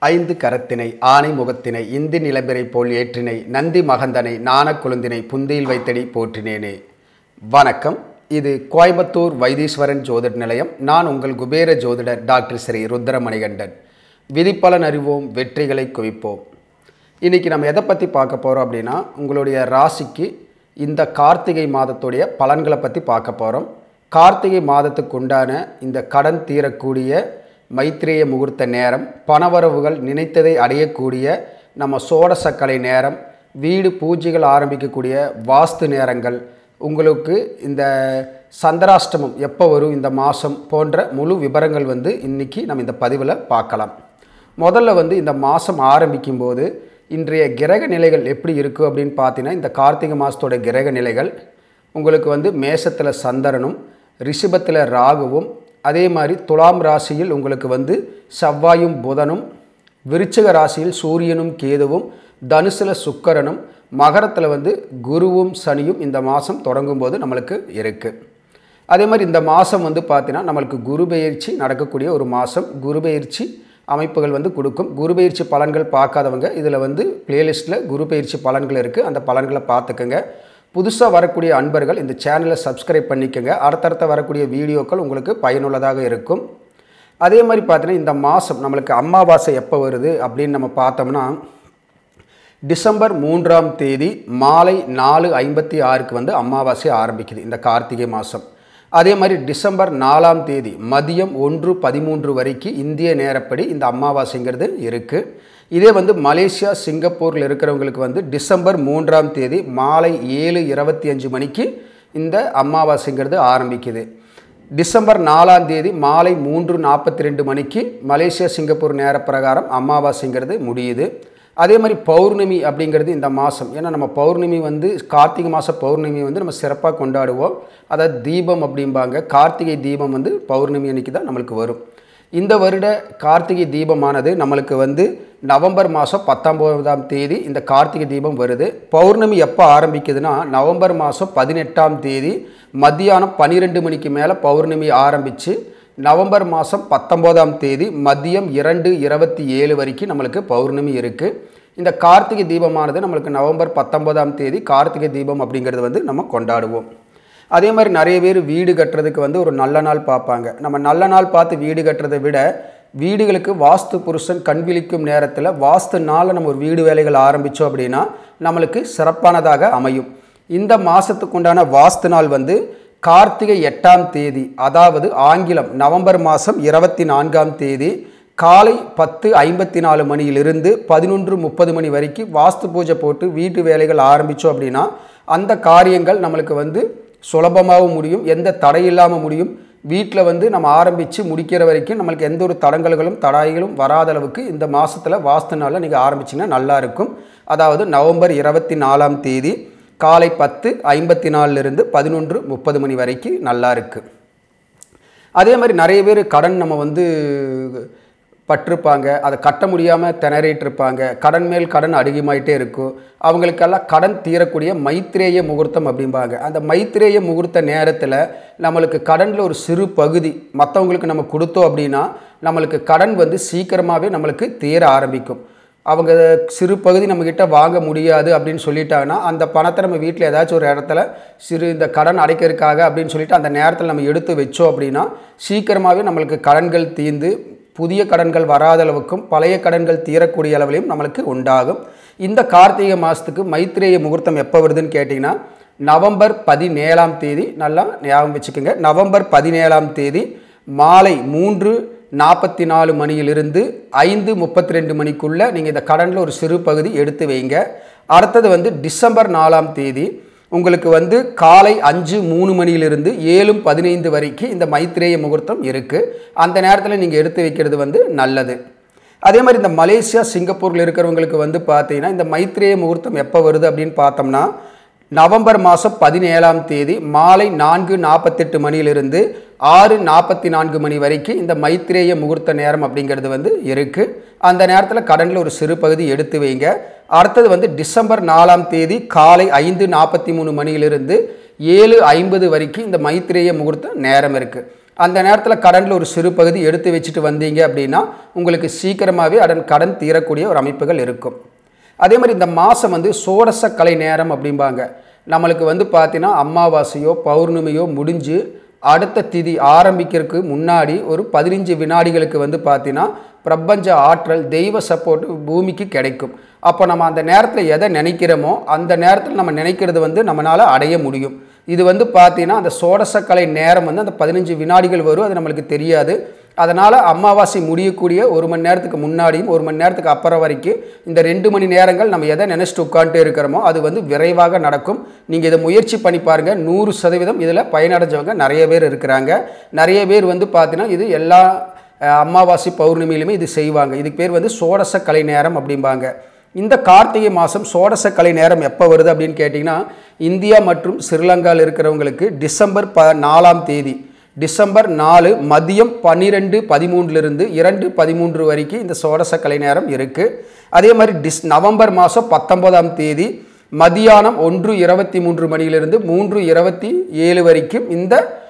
ஐந்து கரத்தினை ஆனை முகத்தினை இந்தி நிலம்பிரை போல் ஏற்றினை நந்தி மகந்தனை நாணக் கொழுந்தினை புந்தியில் வைத்தடி போற்றினேனே வணக்கம் இது கோயம்புத்தூர் வைத்தீஸ்வரன் ஜோதிட நிலையம் நான் உங்கள் குபேர ஜோதிடர் டாக்டர் ஸ்ரீ ருத்ரமணிகண்டன் விதிப்பலன் அறிவோம் வெற்றிகளை குவிப்போம் இன்றைக்கி நம்ம எதை பற்றி பார்க்க போகிறோம் அப்படின்னா உங்களுடைய ராசிக்கு இந்த கார்த்திகை மாதத்துடைய பலன்களை பற்றி பார்க்க போகிறோம் கார்த்திகை மாதத்துக்கு உண்டான இந்த கடன் தீரக்கூடிய மைத்திரேய முகூர்த்த நேரம் பணவரவுகள் நினைத்ததை அடையக்கூடிய நம்ம சோடசக்கலை நேரம் வீடு பூஜைகள் ஆரம்பிக்கக்கூடிய வாஸ்து நேரங்கள் உங்களுக்கு இந்த சந்திராஷ்டமம் எப்போ வரும் இந்த மாதம் போன்ற முழு விவரங்கள் வந்து இன்றைக்கி நம்ம இந்த பதிவில் பார்க்கலாம் முதல்ல வந்து இந்த மாதம் ஆரம்பிக்கும் போது இன்றைய கிரக நிலைகள் எப்படி இருக்குது அப்படின்னு பார்த்தீங்கன்னா இந்த கார்த்திகை மாதத்தோட கிரக நிலைகள் உங்களுக்கு வந்து மேஷத்தில் சந்திரனும் ரிஷபத்தில் ராகுவும் அதே மாதிரி துலாம் ராசியில் உங்களுக்கு வந்து செவ்வாயும் புதனும் விருச்சிக ராசியில் சூரியனும் கேதுவும் தனுசில் சுக்கரனும் மகரத்தில் வந்து குருவும் சனியும் இந்த மாதம் தொடங்கும் போது நம்மளுக்கு இருக்குது அதே மாதிரி இந்த மாதம் வந்து பார்த்தீங்கன்னா நம்மளுக்கு குரு பெயர்ச்சி நடக்கக்கூடிய ஒரு மாதம் குரு பெயர்ச்சி அமைப்புகள் வந்து கொடுக்கும் குரு பயிற்சி பலன்கள் பார்க்காதவங்க இதில் வந்து பிளேலிஸ்ட்டில் குரு பயிற்சி பலன்கள் இருக்குது அந்த பலன்களை பார்த்துக்கோங்க புதுசாக வரக்கூடிய அன்பர்கள் இந்த சேனலை சப்ஸ்கிரைப் பண்ணிக்கோங்க அடுத்தடுத்த வரக்கூடிய வீடியோக்கள் உங்களுக்கு பயனுள்ளதாக இருக்கும் அதே மாதிரி பார்த்தீங்கன்னா இந்த மாதம் நம்மளுக்கு அமாவாசை எப்போ வருது அப்படின்னு நம்ம பார்த்தோம்னா டிசம்பர் மூன்றாம் தேதி மாலை நாலு ஐம்பத்தி ஆறுக்கு வந்து அமாவாசை ஆரம்பிக்குது இந்த கார்த்திகை மாதம் அதே மாதிரி டிசம்பர் நாலாம் தேதி மதியம் ஒன்று பதிமூன்று வரைக்கும் இந்திய நேரப்படி இந்த அமாவாசைங்கிறது இருக்குது இதே வந்து மலேசியா சிங்கப்பூரில் இருக்கிறவங்களுக்கு வந்து டிசம்பர் மூன்றாம் தேதி மாலை ஏழு இருபத்தி அஞ்சு மணிக்கு இந்த அமாவாசைங்கிறது ஆரம்பிக்குது டிசம்பர் நாலாம் தேதி மாலை மூன்று நாற்பத்தி ரெண்டு மணிக்கு மலேசியா சிங்கப்பூர் நேர பிரகாரம் அமாவாசைங்கிறது முடியுது அதே மாதிரி பௌர்ணமி அப்படிங்கிறது இந்த மாதம் ஏன்னா நம்ம பௌர்ணமி வந்து கார்த்திகை மாத பௌர்ணமி வந்து நம்ம சிறப்பாக கொண்டாடுவோம் அதாவது தீபம் அப்படிம்பாங்க கார்த்திகை தீபம் வந்து பௌர்ணமி அன்னைக்கு தான் நம்மளுக்கு வரும் இந்த வருட கார்த்திகை தீபமானது நம்மளுக்கு வந்து நவம்பர் மாதம் பத்தொம்போதாம் தேதி இந்த கார்த்திகை தீபம் வருது பௌர்ணமி எப்போ ஆரம்பிக்குதுன்னா நவம்பர் மாதம் பதினெட்டாம் தேதி மத்தியானம் பன்னிரெண்டு மணிக்கு மேலே பௌர்ணமி ஆரம்பித்து நவம்பர் மாதம் பத்தொம்போதாம் தேதி மதியம் இரண்டு இருபத்தி ஏழு வரைக்கும் நம்மளுக்கு பௌர்ணமி இருக்குது இந்த கார்த்திகை தீபமானது நம்மளுக்கு நவம்பர் பத்தொம்போதாம் தேதி கார்த்திகை தீபம் அப்படிங்கிறது வந்து நம்ம கொண்டாடுவோம் அதே மாதிரி நிறைய பேர் வீடு கட்டுறதுக்கு வந்து ஒரு நல்ல நாள் பார்ப்பாங்க நம்ம நல்ல நாள் பார்த்து வீடு கட்டுறதை விட வீடுகளுக்கு வாஸ்து புருஷன் கண் விழிக்கும் நேரத்தில் வாஸ்து நாளில் நம்ம ஒரு வீடு வேலைகள் ஆரம்பித்தோம் அப்படின்னா நம்மளுக்கு சிறப்பானதாக அமையும் இந்த மாதத்துக்கு உண்டான வாஸ்து நாள் வந்து கார்த்திகை எட்டாம் தேதி அதாவது ஆங்கிலம் நவம்பர் மாதம் இருபத்தி நான்காம் தேதி காலை பத்து ஐம்பத்தி நாலு மணியிலிருந்து பதினொன்று முப்பது மணி வரைக்கும் வாஸ்து பூஜை போட்டு வீட்டு வேலைகள் ஆரம்பித்தோம் அப்படின்னா அந்த காரியங்கள் நம்மளுக்கு வந்து சுலபமாகவும் முடியும் எந்த தடை இல்லாமல் முடியும் வீட்டில் வந்து நம்ம ஆரம்பித்து முடிக்கிற வரைக்கும் நம்மளுக்கு எந்த ஒரு தடங்கல்களும் தடாய்களும் வராத அளவுக்கு இந்த மாதத்தில் வாஸ்து நாளில் நீங்கள் ஆரம்பிச்சிங்கன்னா நல்லா இருக்கும் அதாவது நவம்பர் இருபத்தி நாலாம் தேதி காலை பத்து ஐம்பத்தி நாலுலேருந்து பதினொன்று முப்பது மணி வரைக்கும் நல்லா இருக்குது அதே மாதிரி நிறைய பேர் கடன் நம்ம வந்து பட்டிருப்பாங்க அதை கட்ட முடியாமல் திணறிட்டு இருப்பாங்க கடன் மேல் கடன் அதிகமாயிட்டே இருக்கும் அவங்களுக்கெல்லாம் கடன் தீரக்கூடிய மைத்திரேய முகூர்த்தம் அப்படிம்பாங்க அந்த மைத்திரேய முகூர்த்த நேரத்தில் நம்மளுக்கு கடனில் ஒரு சிறு பகுதி மற்றவங்களுக்கு நம்ம கொடுத்தோம் அப்படின்னா நம்மளுக்கு கடன் வந்து சீக்கிரமாகவே நம்மளுக்கு தீர ஆரம்பிக்கும் அவங்க சிறு பகுதி நம்மக்கிட்ட வாங்க முடியாது அப்படின்னு சொல்லிட்டாங்கன்னா அந்த பணத்தை நம்ம வீட்டில் ஏதாச்சும் ஒரு இடத்துல சிறு இந்த கடன் அடைக்கிறதுக்காக அப்படின்னு சொல்லிட்டு அந்த நேரத்தில் நம்ம எடுத்து வச்சோம் அப்படின்னா சீக்கிரமாகவே நம்மளுக்கு கடன்கள் தீர்ந்து புதிய கடன்கள் வராத அளவுக்கும் பழைய கடன்கள் தீரக்கூடிய அளவிலையும் நம்மளுக்கு உண்டாகும் இந்த கார்த்திகை மாதத்துக்கு மைத்திரேய முகூர்த்தம் எப்போ வருதுன்னு கேட்டிங்கன்னா நவம்பர் பதினேழாம் தேதி நல்லா ஞாபகம் வச்சுக்கோங்க நவம்பர் பதினேழாம் தேதி மாலை மூன்று நாற்பத்தி நாலு மணியிலிருந்து ஐந்து முப்பத்தி ரெண்டு மணிக்குள்ளே நீங்கள் இந்த கடனில் ஒரு சிறு பகுதி எடுத்து வைங்க அடுத்தது வந்து டிசம்பர் நாலாம் தேதி உங்களுக்கு வந்து காலை அஞ்சு மூணு மணியிலிருந்து ஏழும் பதினைந்து வரைக்கும் இந்த மைத்திரேய முகூர்த்தம் இருக்குது அந்த நேரத்தில் நீங்கள் எடுத்து வைக்கிறது வந்து நல்லது அதே மாதிரி இந்த மலேசியா சிங்கப்பூரில் இருக்கிறவங்களுக்கு வந்து பார்த்தீங்கன்னா இந்த மைத்திரேய முகூர்த்தம் எப்போ வருது அப்படின்னு பார்த்தோம்னா நவம்பர் மாதம் பதினேழாம் தேதி மாலை நான்கு நாற்பத்தெட்டு மணியிலிருந்து ஆறு நாற்பத்தி நான்கு மணி வரைக்கும் இந்த மைத்திரேய முகூர்த்த நேரம் அப்படிங்கிறது வந்து இருக்குது அந்த நேரத்தில் கடனில் ஒரு சிறு பகுதி எடுத்து வைங்க அடுத்தது வந்து டிசம்பர் நாலாம் தேதி காலை ஐந்து நாற்பத்தி மூணு மணியிலிருந்து ஏழு ஐம்பது வரைக்கும் இந்த மைத்திரேய முகூர்த்த நேரம் இருக்குது அந்த நேரத்தில் கடனில் ஒரு சிறு பகுதி எடுத்து வச்சுட்டு வந்தீங்க அப்படின்னா உங்களுக்கு சீக்கிரமாகவே அதன் கடன் தீரக்கூடிய ஒரு அமைப்புகள் இருக்கும் அதே மாதிரி இந்த மாதம் வந்து சோடச கலை நேரம் அப்படிம்பாங்க நம்மளுக்கு வந்து பார்த்தீங்கன்னா அமாவாசையோ பௌர்ணமியோ முடிஞ்சு அடுத்த திதி ஆரம்பிக்கிறதுக்கு முன்னாடி ஒரு பதினஞ்சு வினாடிகளுக்கு வந்து பார்த்தீங்கன்னா பிரபஞ்ச ஆற்றல் தெய்வ சப்போர்ட் பூமிக்கு கிடைக்கும் அப்போ நம்ம அந்த நேரத்தில் எதை நினைக்கிறோமோ அந்த நேரத்தில் நம்ம நினைக்கிறது வந்து நம்மளால் அடைய முடியும் இது வந்து பார்த்தீங்கன்னா அந்த சோடசக்கலை நேரம் வந்து அந்த பதினஞ்சு வினாடிகள் வரும் அது நம்மளுக்கு தெரியாது அதனால் அமாவாசை முடியக்கூடிய ஒரு மணி நேரத்துக்கு முன்னாடியும் ஒரு மணி நேரத்துக்கு அப்புறம் வரைக்கும் இந்த ரெண்டு மணி நேரங்கள் நம்ம எதை நினச்சிட்டு உட்காந்துட்டு இருக்கிறோமோ அது வந்து விரைவாக நடக்கும் நீங்கள் இதை முயற்சி பண்ணி பாருங்கள் நூறு சதவீதம் இதில் பயனடைஞ்சவங்க நிறைய பேர் இருக்கிறாங்க நிறைய பேர் வந்து பார்த்தீங்கன்னா இது எல்லா அஹ், அமாவாசை பௌர்ணமியிலுமே இது செய்வாங்க இதுக்கு பேர் வந்து சோடச கலை நேரம் அப்படிம்பாங்க இந்த கார்த்திகை மாதம் சோடச கலை நேரம் எப்போ வருது அப்படின்னு கேட்டிங்கன்னா இந்தியா மற்றும் ஸ்ரீலங்காவில் இருக்கிறவங்களுக்கு டிசம்பர் ப நாலாம் தேதி டிசம்பர் நாலு மதியம் பன்னிரெண்டு பதிமூன்றுலேருந்து இரண்டு பதிமூன்று வரைக்கும் இந்த சோடச கலை நேரம் இருக்குது அதே மாதிரி டிஸ் நவம்பர் மாதம் பத்தொன்பதாம் தேதி மதியானம் ஒன்று இருபத்தி மூன்று மணியிலிருந்து மூன்று இருபத்தி ஏழு வரைக்கும் இந்த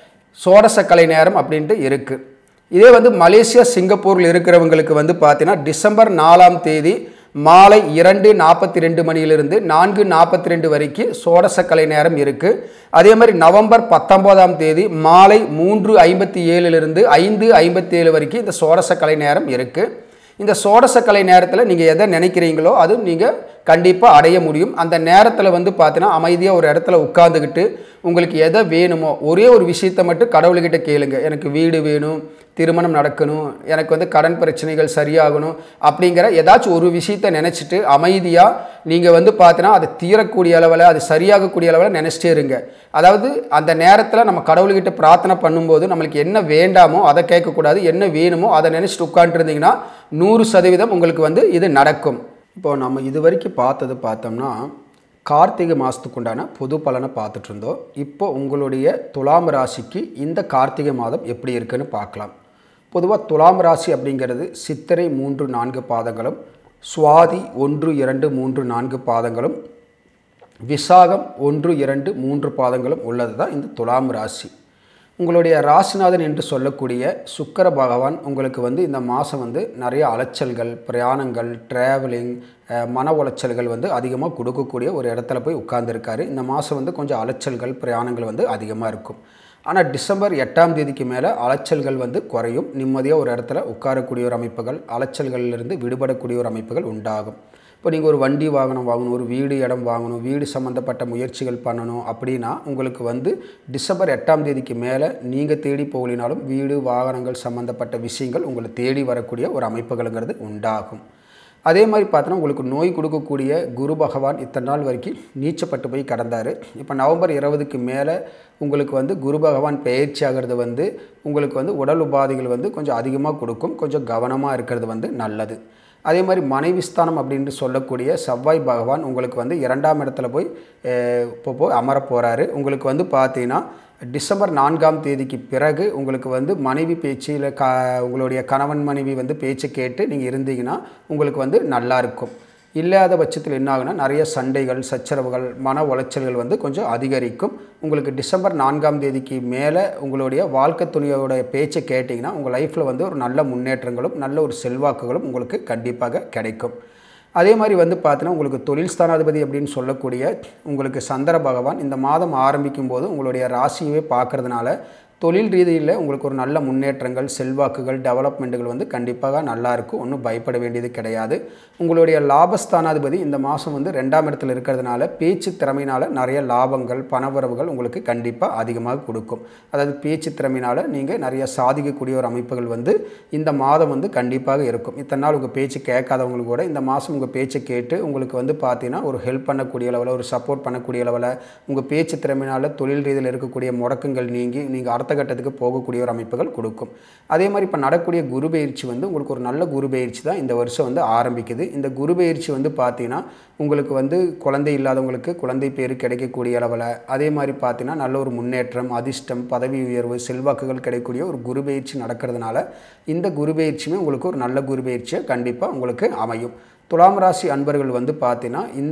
சோடச கலை நேரம் அப்படின்ட்டு இருக்குது இதே வந்து மலேசியா சிங்கப்பூரில் இருக்கிறவங்களுக்கு வந்து பார்த்தீங்கன்னா டிசம்பர் நாலாம் தேதி மாலை இரண்டு நாற்பத்தி ரெண்டு மணியிலிருந்து நான்கு நாற்பத்தி ரெண்டு வரைக்கும் சோடசக்கலை நேரம் இருக்குது அதே மாதிரி நவம்பர் பத்தொம்போதாம் தேதி மாலை மூன்று ஐம்பத்தி ஏழுலேருந்து ஐந்து ஐம்பத்தி ஏழு வரைக்கும் இந்த சோடசக்கலை நேரம் இருக்குது இந்த சோடசக்கலை நேரத்தில் நீங்கள் எதை நினைக்கிறீங்களோ அது நீங்கள் கண்டிப்பாக அடைய முடியும் அந்த நேரத்தில் வந்து பார்த்தீங்கன்னா அமைதியாக ஒரு இடத்துல உட்காந்துக்கிட்டு உங்களுக்கு எதை வேணுமோ ஒரே ஒரு விஷயத்தை மட்டும் கடவுள்கிட்ட கேளுங்க எனக்கு வீடு வேணும் திருமணம் நடக்கணும் எனக்கு வந்து கடன் பிரச்சனைகள் சரியாகணும் அப்படிங்கிற ஏதாச்சும் ஒரு விஷயத்தை நினச்சிட்டு அமைதியாக நீங்கள் வந்து பார்த்தீங்கன்னா அது தீரக்கூடிய அளவில் அது சரியாகக்கூடிய அளவில் நினச்சிட்டே இருங்க அதாவது அந்த நேரத்தில் நம்ம கடவுள்கிட்ட பிரார்த்தனை பண்ணும்போது நம்மளுக்கு என்ன வேண்டாமோ அதை கேட்கக்கூடாது என்ன வேணுமோ அதை நினச்சிட்டு உட்காந்துருந்தீங்கன்னா நூறு சதவீதம் உங்களுக்கு வந்து இது நடக்கும் இப்போ நம்ம இது வரைக்கும் பார்த்தது பார்த்தோம்னா கார்த்திகை மாதத்துக்கு உண்டான பொது பலனை பார்த்துட்டு இருந்தோம் இப்போ உங்களுடைய துலாம் ராசிக்கு இந்த கார்த்திகை மாதம் எப்படி இருக்குன்னு பார்க்கலாம் பொதுவாக துலாம் ராசி அப்படிங்கிறது சித்திரை மூன்று நான்கு பாதங்களும் சுவாதி ஒன்று இரண்டு மூன்று நான்கு பாதங்களும் விசாகம் ஒன்று இரண்டு மூன்று பாதங்களும் உள்ளது தான் இந்த துலாம் ராசி உங்களுடைய ராசிநாதன் என்று சொல்லக்கூடிய சுக்கிர பகவான் உங்களுக்கு வந்து இந்த மாதம் வந்து நிறைய அலைச்சல்கள் பிரயாணங்கள் ட்ராவலிங் மன உளைச்சல்கள் வந்து அதிகமாக கொடுக்கக்கூடிய ஒரு இடத்துல போய் உட்கார்ந்துருக்காரு இந்த மாதம் வந்து கொஞ்சம் அலைச்சல்கள் பிரயாணங்கள் வந்து அதிகமாக இருக்கும் ஆனால் டிசம்பர் எட்டாம் தேதிக்கு மேலே அலைச்சல்கள் வந்து குறையும் நிம்மதியாக ஒரு இடத்துல உட்காரக்கூடிய ஒரு அமைப்புகள் அலைச்சல்களிலிருந்து விடுபடக்கூடிய ஒரு அமைப்புகள் உண்டாகும் இப்போ நீங்கள் ஒரு வண்டி வாகனம் வாங்கணும் ஒரு வீடு இடம் வாங்கணும் வீடு சம்மந்தப்பட்ட முயற்சிகள் பண்ணணும் அப்படின்னா உங்களுக்கு வந்து டிசம்பர் எட்டாம் தேதிக்கு மேலே நீங்கள் தேடி போகலினாலும் வீடு வாகனங்கள் சம்மந்தப்பட்ட விஷயங்கள் உங்களை தேடி வரக்கூடிய ஒரு அமைப்புகளுங்கிறது உண்டாகும் அதே மாதிரி பார்த்தோன்னா உங்களுக்கு நோய் கொடுக்கக்கூடிய குரு பகவான் இத்தனை நாள் வரைக்கும் நீச்சப்பட்டு போய் கடந்தார் இப்போ நவம்பர் இருபதுக்கு மேலே உங்களுக்கு வந்து குரு பகவான் பயிற்சி ஆகிறது வந்து உங்களுக்கு வந்து உடல் உபாதைகள் வந்து கொஞ்சம் அதிகமாக கொடுக்கும் கொஞ்சம் கவனமாக இருக்கிறது வந்து நல்லது அதே மாதிரி மனைவி ஸ்தானம் அப்படின்னு சொல்லக்கூடிய செவ்வாய் பகவான் உங்களுக்கு வந்து இரண்டாம் இடத்துல போய் அஹ், இப்போ போய் அமர போகிறாரு உங்களுக்கு வந்து பார்த்தீங்கன்னா டிசம்பர் நான்காம் தேதிக்கு பிறகு உங்களுக்கு வந்து மனைவி பேச்சு இல்லை க உங்களுடைய கணவன் மனைவி வந்து பேச்சு கேட்டு நீங்கள் இருந்தீங்கன்னா உங்களுக்கு வந்து நல்லா இருக்கும் இல்லாத பட்சத்தில் என்ன ஆகுனா நிறைய சண்டைகள் சச்சரவுகள் மன உளைச்சல்கள் வந்து கொஞ்சம் அதிகரிக்கும் உங்களுக்கு டிசம்பர் நான்காம் தேதிக்கு மேலே உங்களுடைய வாழ்க்கை துணையோட பேச்சை கேட்டிங்கன்னா உங்கள் லைஃப்பில் வந்து ஒரு நல்ல முன்னேற்றங்களும் நல்ல ஒரு செல்வாக்குகளும் உங்களுக்கு கண்டிப்பாக கிடைக்கும் அதே மாதிரி வந்து பார்த்தீங்கன்னா உங்களுக்கு தொழில் ஸ்தானாதிபதி அப்படின்னு சொல்லக்கூடிய உங்களுக்கு சந்திர பகவான் இந்த மாதம் ஆரம்பிக்கும் போது உங்களுடைய ராசியவே பார்க்கறதுனால தொழில் ரீதியில் உங்களுக்கு ஒரு நல்ல முன்னேற்றங்கள் செல்வாக்குகள் டெவலப்மெண்ட்டுகள் வந்து கண்டிப்பாக நல்லா இருக்கும் ஒன்றும் பயப்பட வேண்டியது கிடையாது உங்களுடைய லாபஸ்தானாதிபதி இந்த மாதம் வந்து ரெண்டாம் இடத்துல இருக்கிறதுனால பேச்சு திறமையினால் நிறைய லாபங்கள் பணவரவுகள் உங்களுக்கு கண்டிப்பாக அதிகமாக கொடுக்கும் அதாவது பேச்சு திறமையினால் நீங்கள் நிறைய சாதிக்கக்கூடிய ஒரு அமைப்புகள் வந்து இந்த மாதம் வந்து கண்டிப்பாக இருக்கும் இத்தனை நாள் உங்கள் பேச்சு கேட்காதவங்களுக்கு கூட இந்த மாதம் உங்கள் பேச்சை கேட்டு உங்களுக்கு வந்து பார்த்தீங்கன்னா ஒரு ஹெல்ப் பண்ணக்கூடிய அளவில் ஒரு சப்போர்ட் பண்ணக்கூடிய அளவில் உங்கள் பேச்சு திறமையினால் தொழில் ரீதியில் இருக்கக்கூடிய முடக்கங்கள் நீங்கி நீங்கள் அடுத்த கட்டத்துக்கு போகக்கூடிய ஒரு அமைப்புகள் கொடுக்கும் அதே மாதிரி இப்போ நடக்கூடிய குரு பயிற்சி வந்து உங்களுக்கு ஒரு நல்ல குரு பயிற்சி தான் இந்த வருஷம் வந்து ஆரம்பிக்குது இந்த குரு பயிற்சி வந்து பார்த்தீங்கன்னா உங்களுக்கு வந்து குழந்தை இல்லாதவங்களுக்கு குழந்தை பேர் கிடைக்கக்கூடிய அளவில் அதே மாதிரி பார்த்தீங்கன்னா நல்ல ஒரு முன்னேற்றம் அதிர்ஷ்டம் பதவி உயர்வு செல்வாக்குகள் கிடைக்கக்கூடிய ஒரு குரு பயிற்சி நடக்கிறதுனால இந்த குரு பயிற்சியுமே உங்களுக்கு ஒரு நல்ல குரு பயிற்சியை கண்டிப்பாக உங்களுக்கு அமையும் துலாம் ராசி அன்பர்கள் வந்து பார்த்தீங்கன்னா இந்த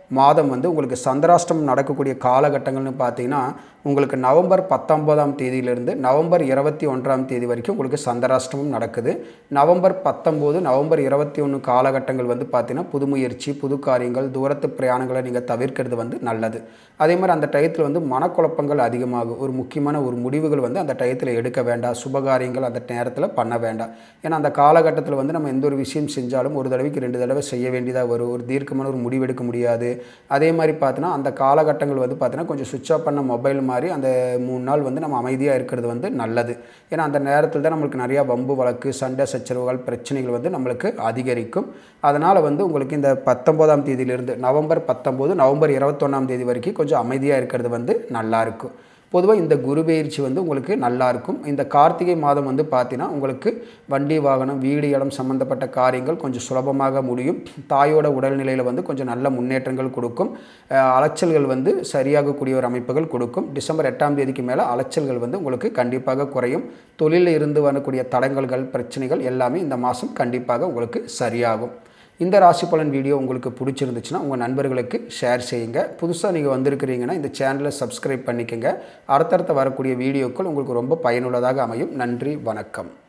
மாதம் வந்து உங்களுக்கு சந்திராஷ்டமம் நடக்கக்கூடிய காலகட்டங்கள்னு பார்த்தீங்கன்னா உங்களுக்கு நவம்பர் பத்தொன்பதாம் தேதியிலிருந்து நவம்பர் இருபத்தி ஒன்றாம் தேதி வரைக்கும் உங்களுக்கு சந்திராஷ்டமம் நடக்குது நவம்பர் பத்தொம்போது நவம்பர் இருபத்தி ஒன்று காலகட்டங்கள் வந்து பார்த்தீங்கன்னா புது முயற்சி புது காரியங்கள் தூரத்து பிரயாணங்களை நீங்கள் தவிர்க்கிறது வந்து நல்லது அதே மாதிரி அந்த டயத்தில் வந்து மனக்குழப்பங்கள் அதிகமாகும் ஒரு முக்கியமான ஒரு முடிவுகள் வந்து அந்த டயத்தில் எடுக்க வேண்டாம் சுபகாரியங்கள் அந்த நேரத்தில் பண்ண வேண்டாம் ஏன்னா அந்த காலகட்டத்தில் வந்து நம்ம எந்த ஒரு விஷயம் செஞ்சாலும் ஒரு தடவைக்கு ரெண்டு தடவை செய்ய வேண்டியதாக வரும் ஒரு தீர்க்கமான ஒரு முடிவெடுக்க முடியாது அதே மாதிரி பார்த்தீங்கன்னா அந்த காலகட்டங்கள் வந்து பார்த்தீங்கன்னா கொஞ்சம் சுவிட்ச் ஆஃப் பண்ண மொபைல் மாதிரி அந்த மூணு நாள் வந்து நம்ம அமைதியாக இருக்கிறது வந்து நல்லது ஏன்னா அந்த நேரத்தில் தான் நம்மளுக்கு நிறையா வம்பு வழக்கு சண்டை சச்சரவுகள் பிரச்சனைகள் வந்து நம்மளுக்கு அதிகரிக்கும் அதனால் வந்து உங்களுக்கு இந்த பத்தொம்போதாம் தேதியிலிருந்து நவம்பர் பத்தொம்போது நவம்பர் இருபத்தொன்னாம் தேதி வரைக்கும் கொஞ்சம் அமைதியாக இருக்கிறது வந்து நல்லாயிருக்கும் பொதுவாக இந்த குரு பயிற்சி வந்து உங்களுக்கு நல்லா இருக்கும் இந்த கார்த்திகை மாதம் வந்து பார்த்தீங்கன்னா உங்களுக்கு வண்டி வாகனம் வீடு இடம் சம்மந்தப்பட்ட காரியங்கள் கொஞ்சம் சுலபமாக முடியும் தாயோட உடல்நிலையில் வந்து கொஞ்சம் நல்ல முன்னேற்றங்கள் கொடுக்கும் அஹ் அலைச்சல்கள் வந்து சரியாகக்கூடிய ஒரு அமைப்புகள் கொடுக்கும் டிசம்பர் எட்டாம் தேதிக்கு மேலே அலைச்சல்கள் வந்து உங்களுக்கு கண்டிப்பாக குறையும் தொழிலில் இருந்து வரக்கூடிய தடங்கல்கள் பிரச்சனைகள் எல்லாமே இந்த மாதம் கண்டிப்பாக உங்களுக்கு சரியாகும் இந்த ராசி பலன் வீடியோ உங்களுக்கு பிடிச்சிருந்துச்சுன்னா உங்கள் நண்பர்களுக்கு ஷேர் செய்யுங்க புதுசாக நீங்கள் வந்திருக்கிறீங்கன்னா இந்த சேனலை சப்ஸ்கிரைப் பண்ணிக்கோங்க அடுத்தடுத்த வரக்கூடிய வீடியோக்கள் உங்களுக்கு ரொம்ப பயனுள்ளதாக அமையும் நன்றி வணக்கம்